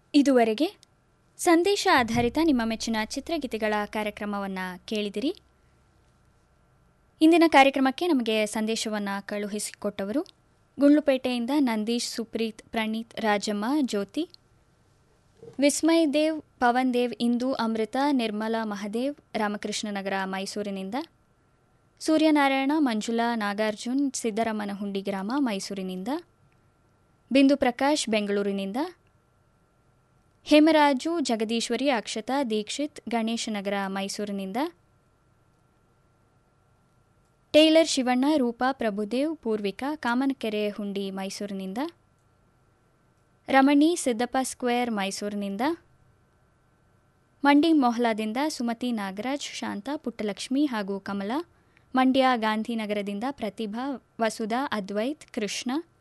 ಇದುವರೆಗೆ ಸಂದೇಶ ಆಧಾರಿತ ನಿಮ್ಮ ಮೆಚ್ಚಿನ ಚಿತ್ರಗೀತೆಗಳ ಕಾರ್ಯಕ್ರಮವನ್ನು ಕೇಳಿದಿರಿ ಇಂದಿನ ಕಾರ್ಯಕ್ರಮಕ್ಕೆ ನಮಗೆ ಸಂದೇಶವನ್ನು ಕಳುಹಿಸಿಕೊಟ್ಟವರು ಗುಂಡ್ಲುಪೇಟೆಯಿಂದ ನಂದೀಶ್ ಸುಪ್ರೀತ್ ಪ್ರಣೀತ್ ರಾಜಮ್ಮ ಜ್ಯೋತಿ ವಿಸ್ಮಯ್ ದೇವ್ ಪವನ್ ದೇವ್ ಇಂದು ಅಮೃತ ನಿರ್ಮಲಾ ಮಹದೇವ್ ರಾಮಕೃಷ್ಣನಗರ ಮೈಸೂರಿನಿಂದ ಸೂರ್ಯನಾರಾಯಣ ಮಂಜುಳಾ ನಾಗಾರ್ಜುನ್ ಸಿದ್ದರಾಮನಹುಂಡಿ ಗ್ರಾಮ ಮೈಸೂರಿನಿಂದ ಬಿಂದು ಪ್ರಕಾಶ್ ಬೆಂಗಳೂರಿನಿಂದ ಹೇಮರಾಜು ಜಗದೀಶ್ವರಿ ಅಕ್ಷತಾ ದೀಕ್ಷಿತ್ ಗಣೇಶನಗರ ಮೈಸೂರಿನಿಂದ ಟೇಲರ್ ಶಿವಣ್ಣ ರೂಪಾ ಪ್ರಭುದೇವ್ ಪೂರ್ವಿಕಾ ಕಾಮನಕೆರೆ ಹುಂಡಿ ಮೈಸೂರಿನಿಂದ ರಮಣಿ ಸಿದ್ದಪ್ಪ ಸ್ಕ್ವೇರ್ ಮೈಸೂರಿನಿಂದ ಮಂಡಿ ಮೊಹಲಾದಿಂದ ಸುಮತಿ ನಾಗರಾಜ್ ಶಾಂತ ಪುಟ್ಟಲಕ್ಷ್ಮಿ ಹಾಗೂ ಕಮಲಾ ಮಂಡ್ಯ ಗಾಂಧಿನಗರದಿಂದ ಪ್ರತಿಭಾ ವಸುಧಾ ಅದ್ವೈತ್ ಕೃಷ್ಣ